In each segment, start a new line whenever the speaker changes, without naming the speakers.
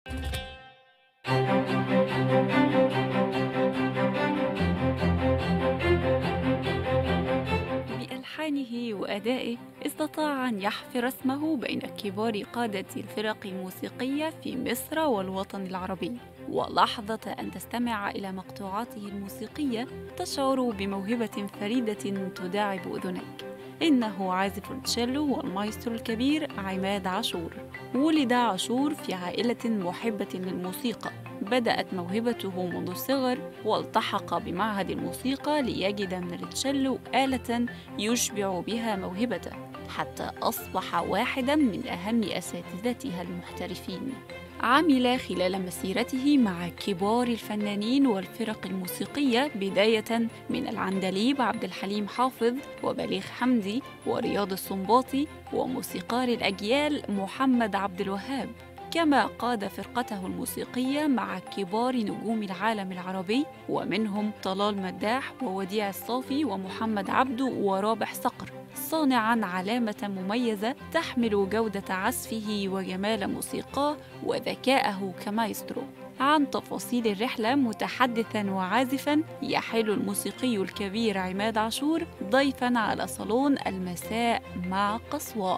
بألحانه وأدائه استطاع أن يحفر اسمه بين كبار قادة الفرق الموسيقية في مصر والوطن العربي ولحظة أن تستمع إلى مقطوعاته الموسيقية تشعر بموهبة فريدة تداعب أذنيك إنه عازف التشيلو والمايسترو الكبير عماد عاشور ولد عاشور في عائلة محبة للموسيقى بدأت موهبته منذ الصغر والتحق بمعهد الموسيقى ليجد من التشيلو آلة يشبع بها موهبته حتى أصبح واحدا من أهم أساتذتها المحترفين عمل خلال مسيرته مع كبار الفنانين والفرق الموسيقية بداية من العندليب عبد الحليم حافظ وبليغ حمدي ورياض السنباطي وموسيقار الأجيال محمد عبد الوهاب كما قاد فرقته الموسيقية مع كبار نجوم العالم العربي ومنهم طلال مداح ووديع الصافي ومحمد عبده ورابح صقر صانعا علامة مميزة تحمل جودة عزفه وجمال موسيقاه وذكاءه كمايسترو عن تفاصيل الرحلة متحدثا وعازفا يحل الموسيقي الكبير عماد عاشور ضيفا على صالون المساء مع قصواء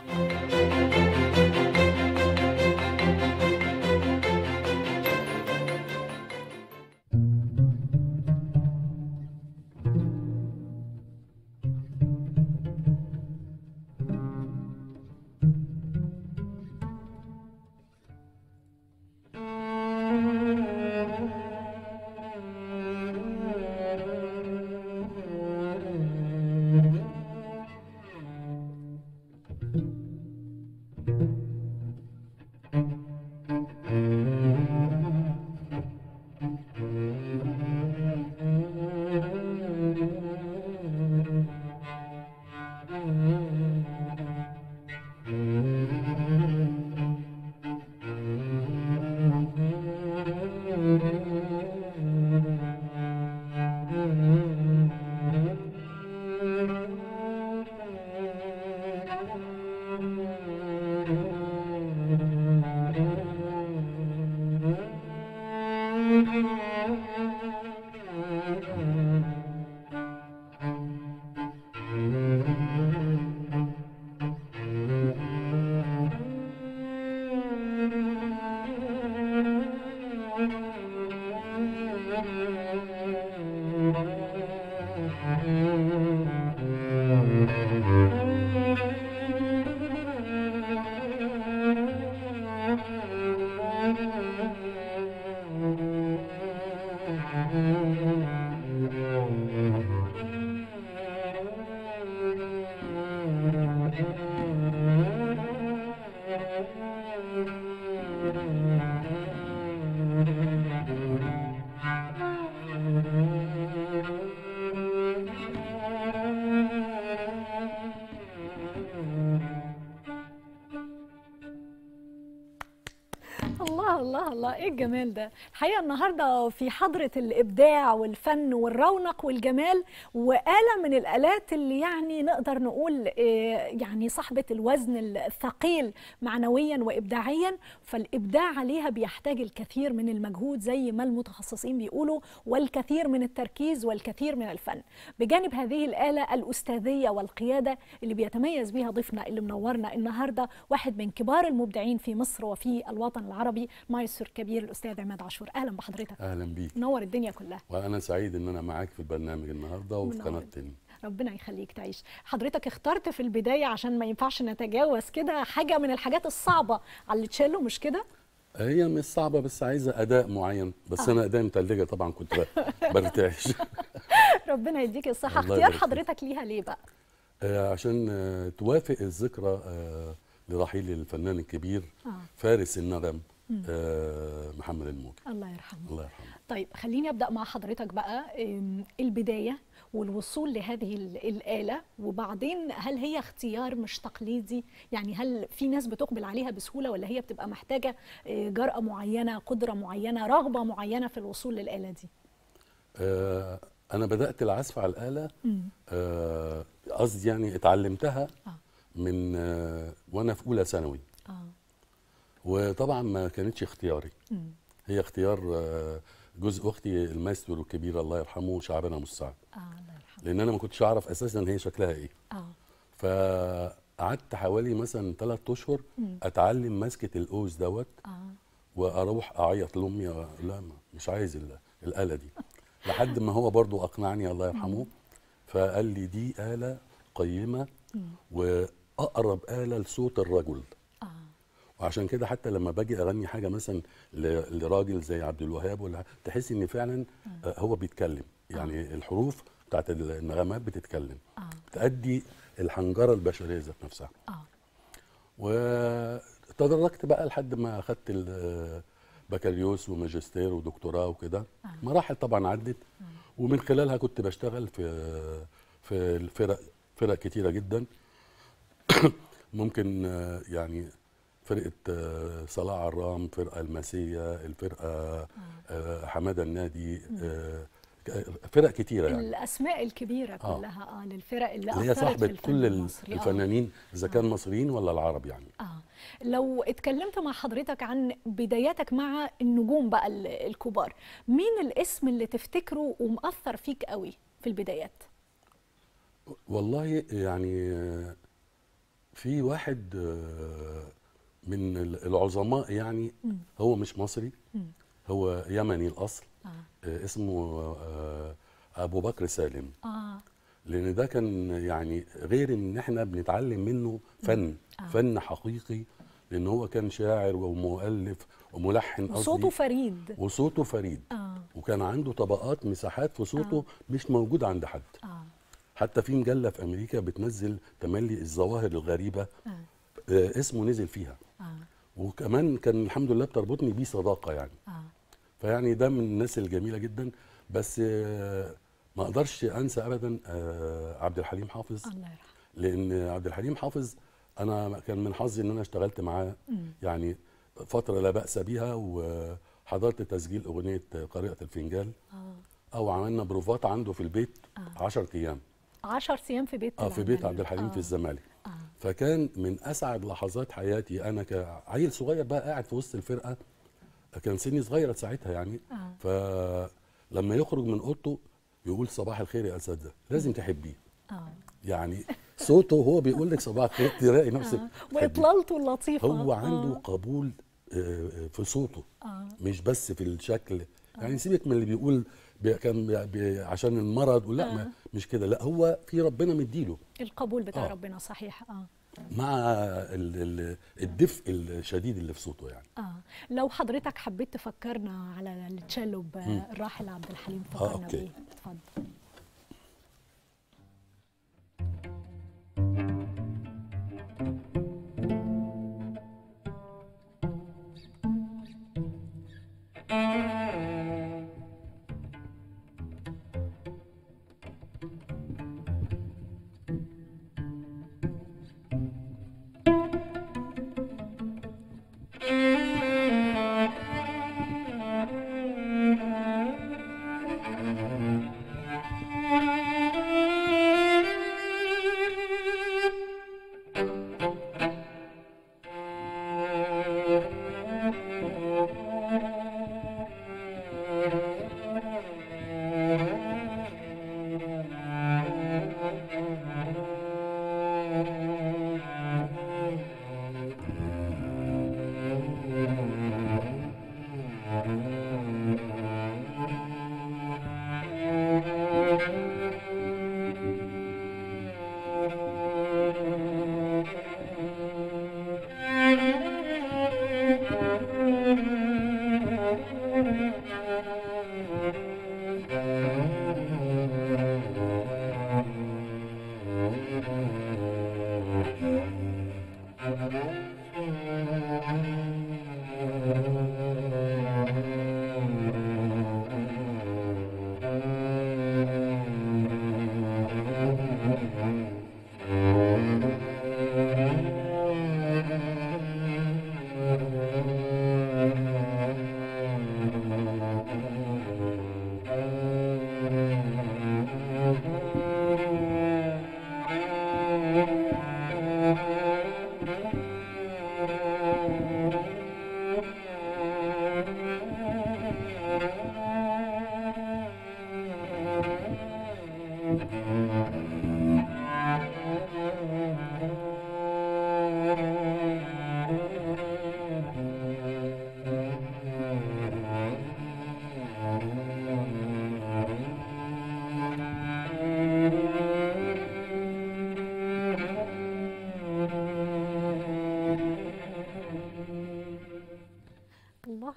الله الله الله ايه الجمال ده الحقيقه النهارده في حضره الابداع والفن والرونق والجمال وآلة من الآلات اللي يعني نقدر نقول إيه يعني صاحبة الوزن الثقيل معنويا وإبداعيا فالإبداع عليها بيحتاج الكثير من المجهود زي ما المتخصصين بيقولوا والكثير من التركيز والكثير من الفن بجانب هذه الآلة الأستاذية والقيادة اللي بيتميز بيها ضيفنا اللي منورنا النهارده واحد من كبار المبدعين في مصر وفي الوطن العربي مايسترو الكبير الأستاذ عماد عاشور أهلا بحضرتك
اهلا بيك
نور الدنيا كلها
وانا سعيد ان انا معاك في البرنامج النهارده وفي
منور.
قناه تاني
ربنا يخليك تعيش حضرتك اخترت في البداية عشان ما ينفعش نتجاوز كده حاجة من الحاجات الصعبة على التشيلو مش كده
هي مش صعبه بس عايزه اداء معين بس انا اداء متلجه طبعا كنت ب- برتعش
ربنا يديك الصحة
الله
اختيار
يبارك فيك.
حضرتك ليها ليه بقى
آه، عشان آه، توافق الذكرى آه، لرحيل الفنان الكبير
آه.
فارس النغم آه، محمد الموجي
الله يرحمه
الله يرحمه
طيب خليني ابدا مع حضرتك بقى أم، البدايه والوصول لهذه ال- الاله وبعدين هل هي اختيار مش تقليدي يعني هل في ناس بتقبل عليها بسهوله ولا هي بتبقى محتاجه آه، جرأه معينه قدره معينه رغبه معينه في الوصول للاله دي
آه، انا بدات العزف على الاله آه، قصدي يعني اتعلمتها
آه.
من آه، وانا في اولى ثانوي
اه
وطبعا ما كانتش اختياري
مم.
هي اختيار آه، جوز اختي المايسترو الكبير الله يرحمه شعبنا مساعد
اه الله يرحمه
لان انا ما كنتش اعرف اساسا هي شكلها ايه
اه
فقعدت حوالي مثلا ثلاث اشهر
مم.
اتعلم مسكه الاوز دوت
اه
واروح اعيط لامي و- لا ما- مش عايز ال- الاله دي لحد ما هو برضو اقنعني الله يرحمه فقال لي دي اله قيمه
مم.
واقرب اله لصوت الرجل
اه
وعشان كده حتى لما باجي اغني حاجه مثلا ل- لراجل زي عبد الوهاب ولا تحس ان فعلا آه، هو بيتكلم يعني الحروف بتاعت النغمات بتتكلم
اه
تأدي الحنجره البشريه ذات نفسها
اه
وتدرجت بقى لحد ما اخدت البكالوريوس وماجستير ودكتوراه وكده مراحل طبعا عدت ومن خلالها كنت بشتغل في في الفرق فرق كتيره جدا ممكن آه، يعني فرقه آه، صلاح عرام فرقه الماسيه الفرقه آه، حماده النادي آه، ك- فرق كتيره يعني
الاسماء الكبيره
آه.
كلها اه للفرق اللي
اللي هي
اثرت في
صاحبه
الفن
كل ال-
المصري. آه.
الفنانين اذا كان مصريين ولا العرب يعني
اه لو اتكلمت مع حضرتك عن بداياتك مع النجوم بقى ال- الكبار مين الاسم اللي تفتكره ومأثر فيك قوي في البدايات
والله يعني آه، في واحد آه، من ال- العظماء يعني
مم.
هو مش مصري
مم.
هو يمني الاصل
اه
آه، اسمه آه، ابو بكر سالم
اه
لان ده كان يعني غير ان احنا بنتعلم منه فن
آه.
فن حقيقي لان هو كان شاعر ومؤلف وملحن قصدي
صوته فريد
وصوته فريد
اه
وكان عنده طبقات مساحات في صوته مش موجوده عند حد
اه
حتى في مجله في امريكا بتنزل تملي الظواهر الغريبه
اه
آه، اسمه نزل فيها
اه
وكمان كان الحمد لله بتربطني بيه صداقه يعني
اه
فيعني ده من الناس الجميله جدا بس آه، ما اقدرش انسى ابدا آه، عبد الحليم حافظ
الله يرحمه
لان عبد الحليم حافظ انا كان من حظي ان انا اشتغلت معاه
مم.
يعني فتره لا باس بها وحضرت تسجيل اغنيه قارئه الفنجان
اه
او عملنا بروفات عنده في البيت 10 ايام
10 ايام في بيت
اه في بيت عبد الحليم
آه.
في الزمالك
اه
فكان من اسعد لحظات حياتي انا كعيل صغير بقى قاعد في وسط الفرقه كان سني صغير ساعتها يعني
اه
فلما يخرج من اوضته يقول صباح الخير يا اساتذه لازم تحبيه
اه
يعني صوته وهو بيقول لك صباح الخير تلاقي نفسك
آه.
تحبيه.
واطلالته اللطيفه
هو عنده
آه.
قبول آه، آه، في صوته
اه
مش بس في الشكل يعني سيبك من اللي بيقول بي كان بي بي عشان المرض ولا ما مش كده لا هو في ربنا مديله
القبول بتاع
آه.
ربنا صحيح اه
مع ال- ال- الدفء الشديد اللي في صوته يعني
اه لو حضرتك حبيت تفكرنا على التشيلو بالراحل عبد الحليم فكرنا
أوكي.
بيه اتفضل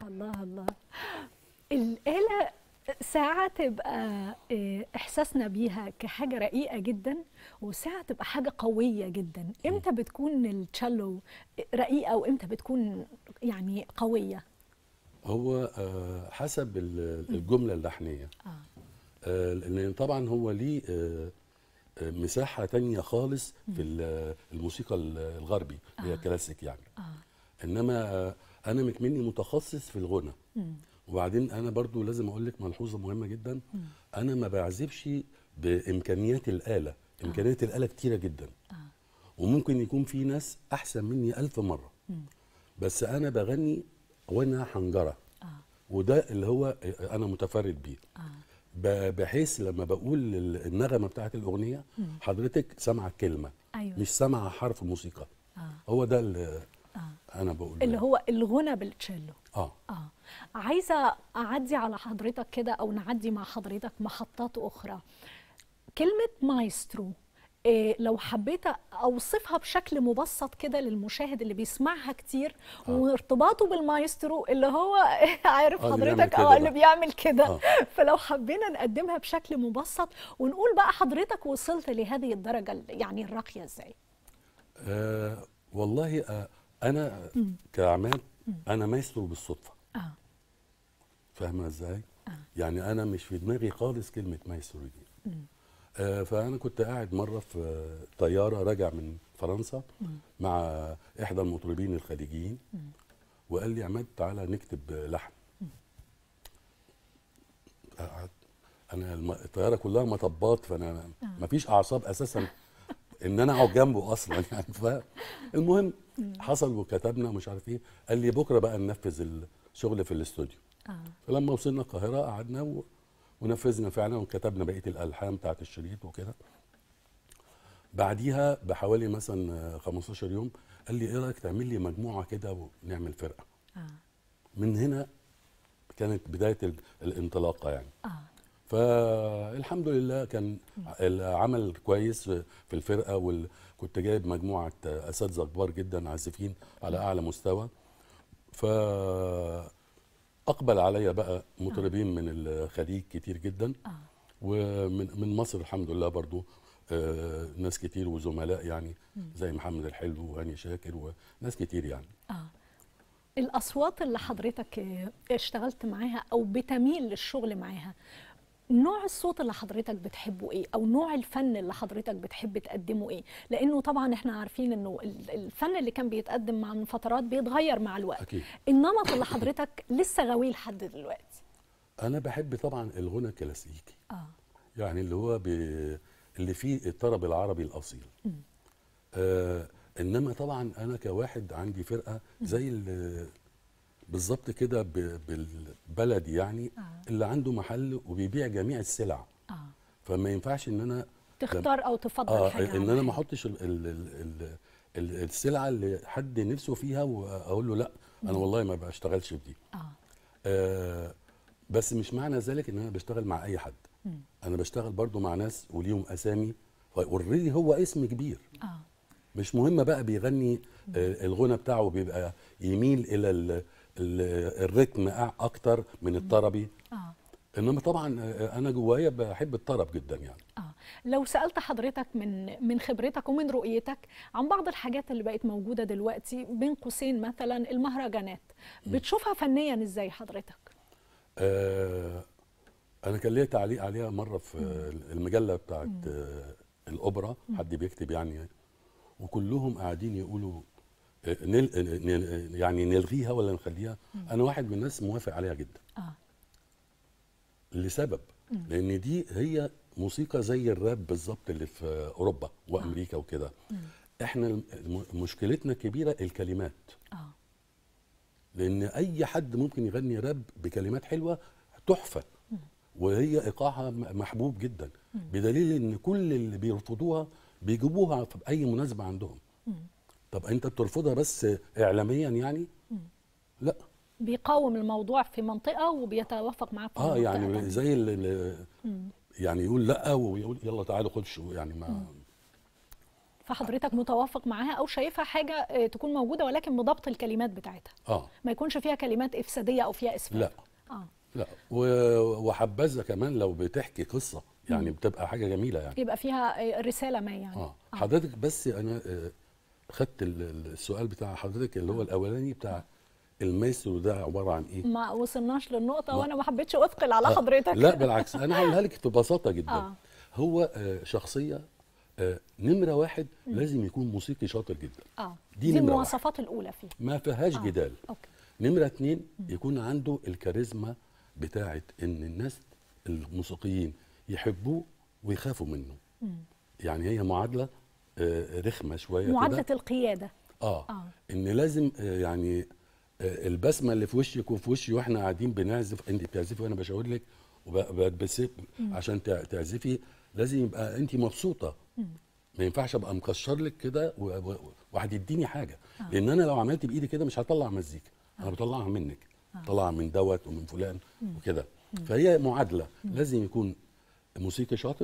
الله الله الآلة ساعة تبقى آه، إحساسنا بيها كحاجة رقيقة جدا وساعة تبقى حاجة قوية جدا إمتى بتكون التشالو رقيقة وإمتى بتكون يعني قوية
هو آه، حسب ال- الجمله اللحنيه آه، لان طبعا هو ليه آه، آه، مساحه تانية خالص في ال- الموسيقى ال- الغربي اللي هي كلاسيك يعني انما آه، انا مكمني متخصص في الغنى وبعدين انا برضو لازم اقول لك ملحوظه مهمه جدا انا ما بعزفش بامكانيات الاله امكانيات الاله كتيره جدا وممكن يكون في ناس احسن مني ألف مره بس انا بغني وانا حنجره وده اللي هو انا متفرد بيه ب- بحيث لما بقول ال- النغمه بتاعت الاغنيه حضرتك سامعه الكلمه
أيوة.
مش سامعه حرف موسيقى هو ده اللي انا بقول
اللي هو الغنى بالتشيلو
اه
اه عايزه اعدي على حضرتك كده او نعدي مع حضرتك محطات اخرى كلمه مايسترو إيه لو حبيت اوصفها بشكل مبسط كده للمشاهد اللي بيسمعها كتير
آه.
وارتباطه بالمايسترو اللي هو عارف
آه، اللي بيعمل
حضرتك
كده
اه اللي
ده.
بيعمل كده
آه.
فلو حبينا نقدمها بشكل مبسط ونقول بقى حضرتك وصلت لهذه الدرجه ال- يعني الراقيه ازاي
آه والله آه انا كعماد انا مايسترو بالصدفه
اه
فاهمه ازاي يعني انا مش في دماغي خالص كلمه مايسترو دي آه فانا كنت قاعد مره في طياره راجع من فرنسا مع احدى المطربين الخليجيين وقال لي عماد تعالى نكتب لحن قعدت انا الم- الطياره كلها مطبات فانا ما فيش اعصاب اساسا ان انا اقعد جنبه اصلا يعني فالمهم حصل وكتبنا ومش عارف ايه قال لي بكره بقى ننفذ الشغل في الاستوديو
اه
فلما وصلنا القاهره قعدنا و... ونفذنا فعلا وكتبنا بقيه الالحان بتاعت الشريط وكده بعديها بحوالي مثلا 15 يوم قال لي ايه رايك تعمل لي مجموعه كده ونعمل فرقه
اه
من هنا كانت بدايه ال- الانطلاقه يعني
اه
فالحمد لله كان العمل كويس في الفرقه وكنت جايب مجموعه اساتذه كبار جدا عازفين على اعلى مستوى ف اقبل عليا بقى مطربين من الخليج كتير جدا
اه
ومن من مصر الحمد لله برضو آه، ناس كتير وزملاء يعني زي محمد الحلو وهاني شاكر وناس كتير يعني
اه الاصوات اللي حضرتك آه، اشتغلت معاها او بتميل للشغل معاها نوع الصوت اللي حضرتك بتحبه ايه او نوع الفن اللي حضرتك بتحب تقدمه ايه لانه طبعا احنا عارفين انه ال- الفن اللي كان بيتقدم مع من فترات بيتغير مع الوقت
اكيد
النمط اللي حضرتك لسه غاويه لحد دلوقتي
انا بحب طبعا الغنى الكلاسيكي
اه
يعني اللي هو ب... اللي فيه الطرب العربي الاصيل آه انما طبعا انا كواحد عندي فرقه زي ال- بالظبط كده ب... بالبلدي يعني
آه.
اللي عنده محل وبيبيع جميع السلع
اه
فما ينفعش ان انا
تختار او تفضل
اه
حاجه
ان
عن
انا ما
حاجة.
احطش ال... ال... ال... ال... ال- السلعه اللي حد نفسه فيها واقول له لا انا والله ما بشتغلش في دي
اه
آه بس مش معنى ذلك ان انا بشتغل مع اي حد
مم.
انا بشتغل برضو مع ناس وليهم اسامي اوريدي هو اسم كبير
اه
مش مهم بقى بيغني آه الغنى بتاعه بيبقى يميل الى ال ال الريتم أع- اكتر من الطربي
اه
انما طبعا آه، انا جوايا بحب الطرب جدا يعني
اه لو سالت حضرتك من من خبرتك ومن رؤيتك عن بعض الحاجات اللي بقت موجوده دلوقتي بين قوسين مثلا المهرجانات بتشوفها فنيا ازاي حضرتك
آه انا كان ليا تعليق عليها مره في المجله بتاعت آه الاوبرا حد بيكتب يعني وكلهم قاعدين يقولوا آه، نل آه، نل- يعني نلغيها ولا نخليها انا واحد من الناس موافق عليها جدا
اه
لسبب لان دي هي موسيقى زي الراب بالظبط اللي في اوروبا وامريكا وكده احنا الم- مشكلتنا الكبيره الكلمات
اه
لان اي حد ممكن يغني راب بكلمات حلوه تحفه وهي ايقاعها م- محبوب جدا بدليل ان كل اللي بيرفضوها بيجيبوها في اي مناسبه عندهم طب انت بترفضها بس اعلاميا يعني لا
بيقاوم الموضوع في منطقه وبيتوافق معاه في
اه
منطقة
يعني
تانية.
زي اللي يعني يقول لا ويقول يلا تعالوا خدوا يعني ما
فحضرتك متوافق معاها او شايفها حاجه آه، تكون موجوده ولكن بضبط الكلمات بتاعتها
اه
ما يكونش فيها كلمات افساديه او فيها اسفاف
لا
اه
لا و- وحبذا كمان لو بتحكي قصه يعني بتبقى حاجه جميله يعني
يبقى فيها آه، رساله ما يعني
اه حضرتك بس انا آه، خدت ال- ال- السؤال بتاع حضرتك اللي هو الاولاني بتاع المايسترو ده عباره عن ايه
ما وصلناش للنقطه
ما-
وانا ما حبيتش اثقل على
آه،
حضرتك
لا بالعكس انا هقولها لك في بساطه جدا
آه.
هو آه، شخصيه آه، نمره واحد لازم يكون موسيقي شاطر جدا
اه
دي
دي
نمرة
المواصفات الاولى فيه
ما فيهاش
آه.
جدال
اوكي
نمرة اتنين يكون عنده الكاريزما بتاعت ان الناس الموسيقيين يحبوه ويخافوا منه يعني هي معادلة آه، رخمة شوية كده.
معادله القياده
اه,
آه.
ان لازم آه، يعني آه، البسمة اللي في وشي يكون في وشي واحنا قاعدين بنعزف انت بتعزفي وانا بشاور لك وبتبسم عشان تع- تعزفي لازم يبقى انت مبسوطة ما ينفعش ابقى مكشر لك كده و- و- وهتديني حاجه لان انا لو عملت بايدي كده مش هطلع مزيكا انا بطلعها منك طلع من دوت ومن فلان وكده فهي معادله لازم يكون موسيقي شاطر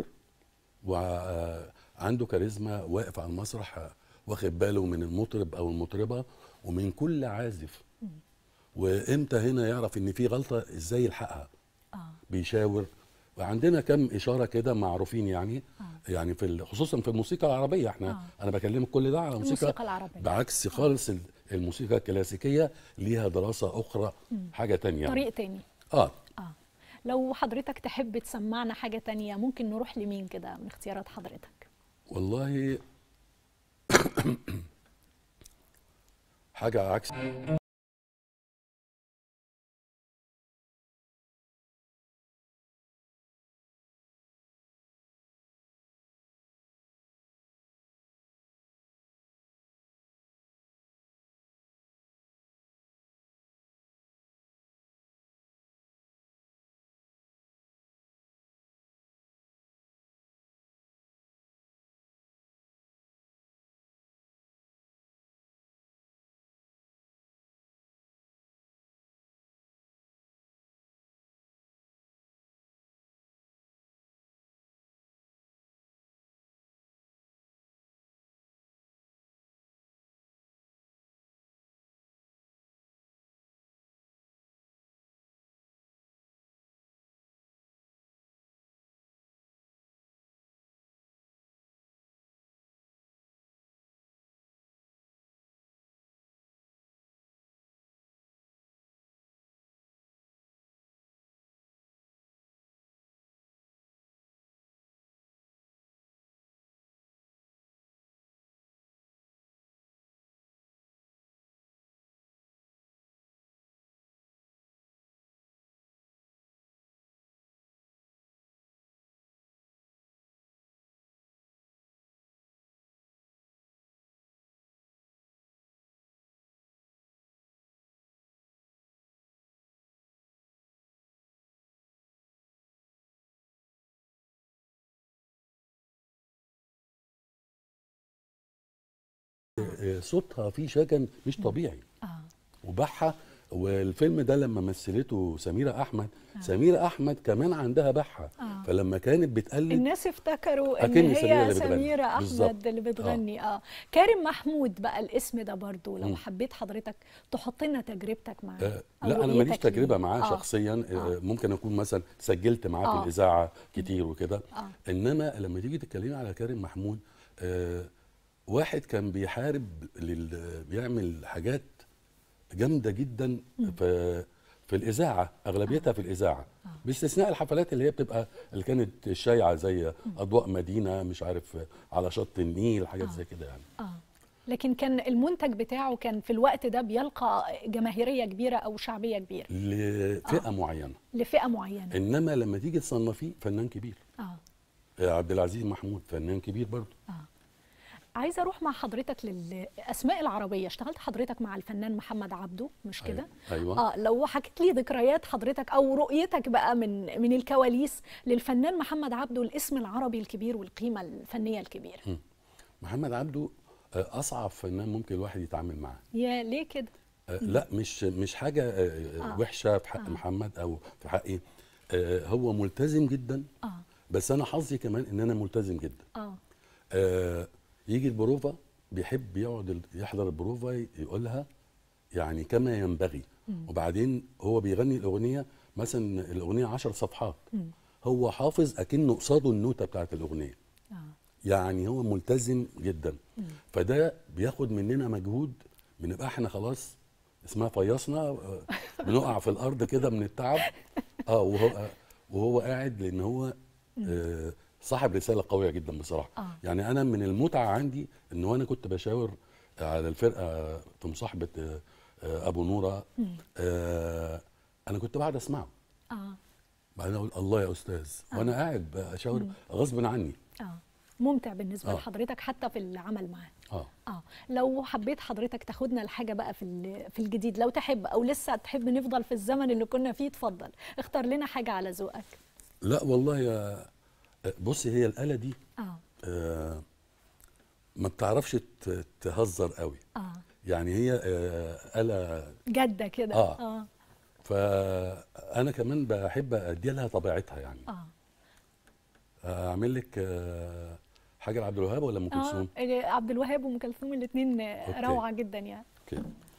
وعنده كاريزما واقف على المسرح آه، واخد باله من المطرب او المطربه ومن كل عازف وامتى هنا يعرف ان في غلطه ازاي يلحقها
اه
بيشاور وعندنا كم اشاره كده معروفين يعني يعني في ال- خصوصا في الموسيقى العربيه احنا
آه.
انا بكلمك كل ده على الموسيقى,
الموسيقى العربية.
بعكس خالص ال- الموسيقى الكلاسيكيه ليها دراسه اخرى حاجه تانية
طريق تاني
اه
اه لو حضرتك تحب تسمعنا حاجه تانية ممكن نروح لمين كده من اختيارات حضرتك
والله حاجه عكس آه، صوتها فيه شجن مش طبيعي
اه
وبحة والفيلم ده لما مثلته سميرة أحمد سميرة أحمد كمان عندها بحة
آه.
فلما كانت بتقلد
الناس افتكروا ان
أكن
هي
سميرة اللي بتغني.
سميرة
بالظبط.
احمد اللي بتغني اه, كارم محمود بقى الاسم ده برضو لو
مم.
حبيت حضرتك تحط لنا تجربتك معاه
آه
أو
لا انا
رؤيتك
ماليش تجربه
ليه.
معاه
آه.
شخصيا آه.
آه.
ممكن اكون مثلا سجلت معاه
آه.
في الاذاعه كتير وكده
آه.
انما لما تيجي تتكلمي على كريم محمود آه واحد كان بيحارب لل... بيعمل حاجات جامده جدا في في الاذاعه اغلبيتها في الاذاعه باستثناء الحفلات اللي هي بتبقى اللي كانت شايعه زي اضواء مدينه مش عارف على شط النيل حاجات زي كده يعني
اه لكن كان المنتج بتاعه كان في الوقت ده بيلقى جماهيريه كبيره او شعبيه كبيره
لفئه معينه
لفئه معينه
انما لما تيجي تصنفيه فنان كبير
اه
آه، عبد العزيز محمود فنان كبير برضه
عايزه اروح مع حضرتك للاسماء العربيه اشتغلت حضرتك مع الفنان محمد عبده مش
أيوة.
كده
أيوة.
اه لو حكيت لي ذكريات حضرتك او رؤيتك بقى من من الكواليس للفنان محمد عبده الاسم العربي الكبير والقيمه الفنيه الكبيره
محمد عبده آه، اصعب فنان ممكن الواحد يتعامل معاه
يا ليه كده
آه، لا مش مش حاجه آه،
آه.
وحشه في حق محمد او في حقي آه، هو ملتزم جدا
اه
بس انا حظي كمان ان انا ملتزم جدا
اه
آه، يجي البروفا بيحب يقعد ال- يحضر البروفا ي- يقولها يعني كما ينبغي وبعدين هو بيغني الاغنيه مثلا الاغنيه عشر صفحات هو حافظ اكنه قصاده النوته بتاعت الاغنيه
آه.
يعني هو ملتزم جدا فده بياخد مننا مجهود بنبقى احنا خلاص اسمها فيصنا آه، بنقع في الارض كده من التعب اه وهو وهو قاعد لان هو آه، صاحب رساله قويه جدا بصراحه
آه.
يعني انا من المتعه عندي ان وانا كنت بشاور على الفرقه في مصاحبه آه، آه، ابو نوره آه، انا كنت بعد اسمعه
اه
بعدين اقول الله يا استاذ وانا قاعد بشاور غصب عني
اه ممتع بالنسبه
آه.
لحضرتك حتى في العمل معاه
اه
اه لو حبيت حضرتك تاخدنا لحاجه بقى في ال- في الجديد لو تحب او لسه تحب نفضل في الزمن اللي كنا فيه اتفضل اختار لنا حاجه على ذوقك
لا والله يا بصي هي الآلة دي
اه
آه، ما بتعرفش ت- تهزر قوي
اه
يعني هي آه، آلة
جده كده
آه.
اه
فأنا كمان بحب أدي لها طبيعتها يعني
اه
أعمل لك آه، حاجة لعبد الوهاب ولا أم كلثوم؟
اه إيه، عبد الوهاب وام كلثوم الاثنين
أوكي.
روعه جدا يعني
أوكي.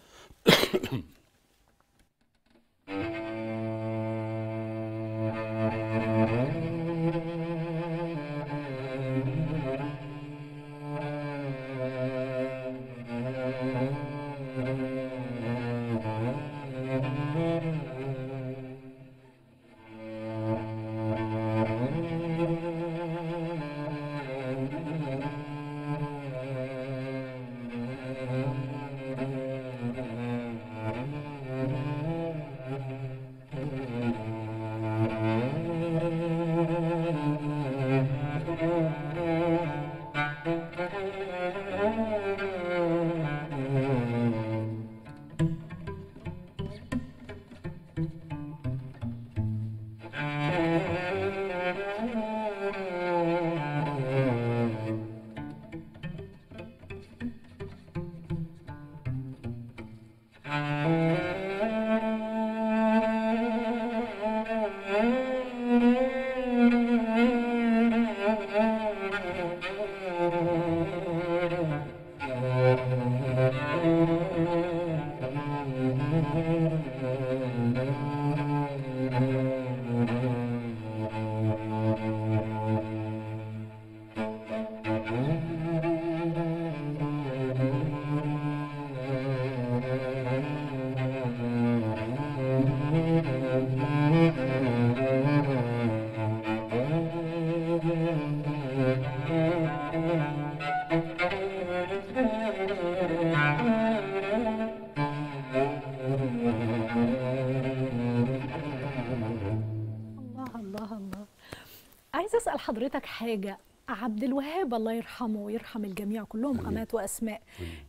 الله الله الله عايزه اسال حضرتك حاجه عبد الوهاب الله يرحمه ويرحم الجميع كلهم
آمين.
امات واسماء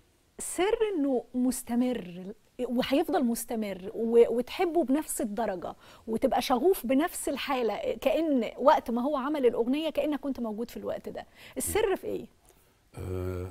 سر انه مستمر وهيفضل مستمر و- وتحبه بنفس الدرجه وتبقى شغوف بنفس الحاله كان وقت ما هو عمل الاغنيه كانك كنت موجود في الوقت ده السر في ايه
آه،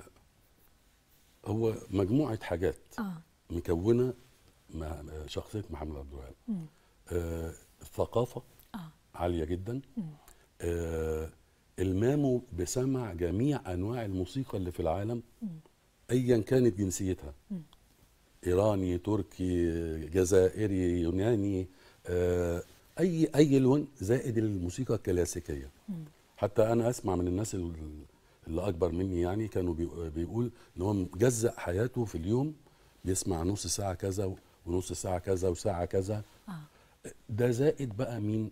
هو مجموعة حاجات
اه
مكونة مع شخصية محمد عبد الوهاب آه، الثقافة
اه
عالية جدا آه، المامه بسمع جميع أنواع الموسيقى اللي في العالم أيا كانت جنسيتها إيراني تركي جزائري يوناني آه، أي أي لون زائد الموسيقى الكلاسيكية حتى أنا أسمع من الناس ال- اللي أكبر مني يعني كانوا بيقو- بيقول إن هو مجزأ حياته في اليوم بيسمع نص ساعة كذا ونص ساعة كذا وساعة كذا
اه
ده زائد بقى مين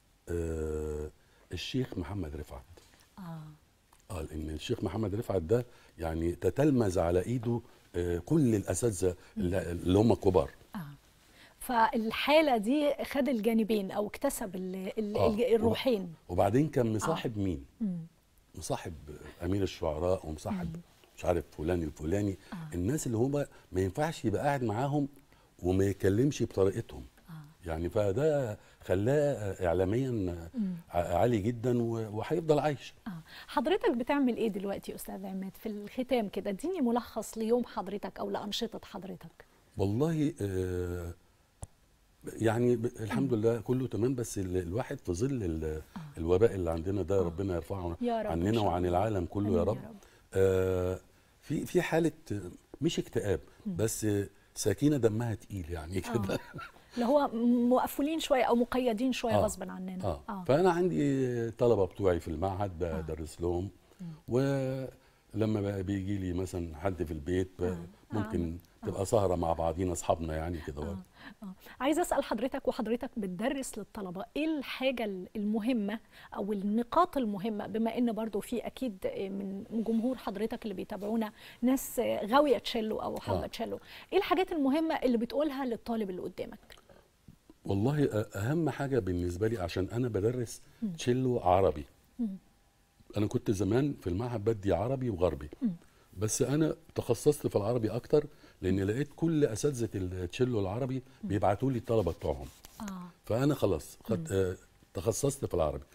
آه الشيخ محمد رفعت
اه
اه لان الشيخ محمد رفعت ده يعني تتلمذ على ايده آه كل الاساتذه اللي اللي هم كبار
اه فالحاله دي خد الجانبين او اكتسب ال ال
آه.
الج- الروحين
وبعدين كان مصاحب مين
مم.
مصاحب امير الشعراء ومصاحب مش عارف فلان الفلاني
آه.
الناس اللي هم ما ينفعش يبقى قاعد معاهم وما يتكلمش بطريقتهم
آه.
يعني فده خلاه اعلاميا ع- عالي جدا و- وهيفضل عايش
آه. حضرتك بتعمل ايه دلوقتي يا استاذ عماد في الختام كده اديني ملخص ليوم حضرتك او لانشطه حضرتك
والله آه، يعني ب- الحمد لله كله تمام بس ال- الواحد في ظل ال- الوباء اللي عندنا ده ربنا يرفعه
يا رب إن
عننا
شاء
وعن
الله.
العالم كله
آمين
يا
يا
رب
رب.
آه في في حاله مش اكتئاب بس سكينه دمها تقيل يعني كده
اللي هو مقفولين شويه او مقيدين شويه
آه.
غصبا عننا
آه. آه. فانا عندي طلبه بتوعي في المعهد بدرس لهم ولما بيجي لي مثلا حد في البيت ب- ممكن تبقى سهره مع بعضينا اصحابنا يعني كده
آه. آه. عايزه اسال حضرتك وحضرتك بتدرس للطلبه ايه الحاجه المهمه او النقاط المهمه بما ان برضو في اكيد من جمهور حضرتك اللي بيتابعونا ناس غاويه تشيلو او حابه
آه.
تشيلو ايه الحاجات المهمه اللي بتقولها للطالب اللي قدامك
والله أ- اهم حاجه بالنسبه لي عشان انا بدرس تشيلو عربي انا كنت زمان في المعهد بدي عربي وغربي بس انا تخصصت في العربي اكتر لان لقيت كل اساتذه التشيلو العربي بيبعتوا لي الطلبه بتوعهم
اه
فانا خلاص خد آه تخصصت في العربي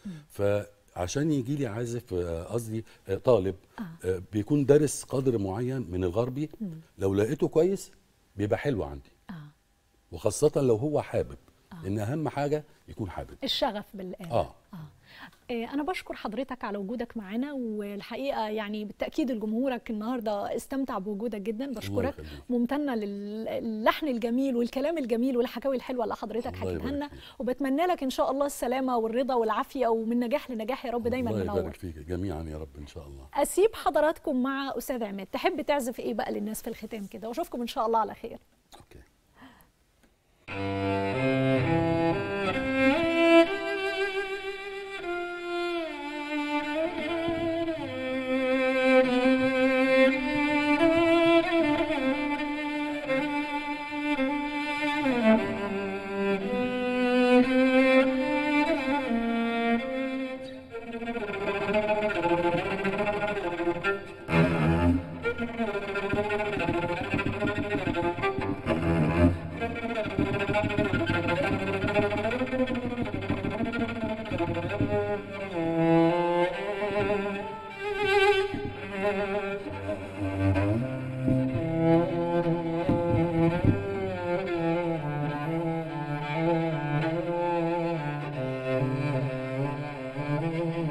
فعشان يجي لي عازف آه، قصدي آه طالب آه بيكون دارس قدر معين من الغربي لو لقيته كويس بيبقى حلو عندي
اه
وخاصه لو هو حابب لان اهم حاجه يكون حابب
الشغف بالآلة
اه
إيه، أنا بشكر حضرتك على وجودك معنا والحقيقة يعني بالتأكيد الجمهورك النهاردة استمتع بوجودك جدا بشكرك
يخليك.
ممتنة للحن الجميل والكلام الجميل والحكاوي الحلوة اللي حضرتك
الله
حكيتها
يبارك
لنا
فيك.
وبتمنى لك إن شاء الله السلامة والرضا والعافية ومن نجاح لنجاح يا رب دايما
الله
منور
يبارك فيك جميعا يا رب ان شاء الله
أسيب حضراتكم مع أستاذ عماد تحب تعزف إيه بقى للناس في الختام كده وأشوفكم إن شاء الله على خير
اوكي
Thank you.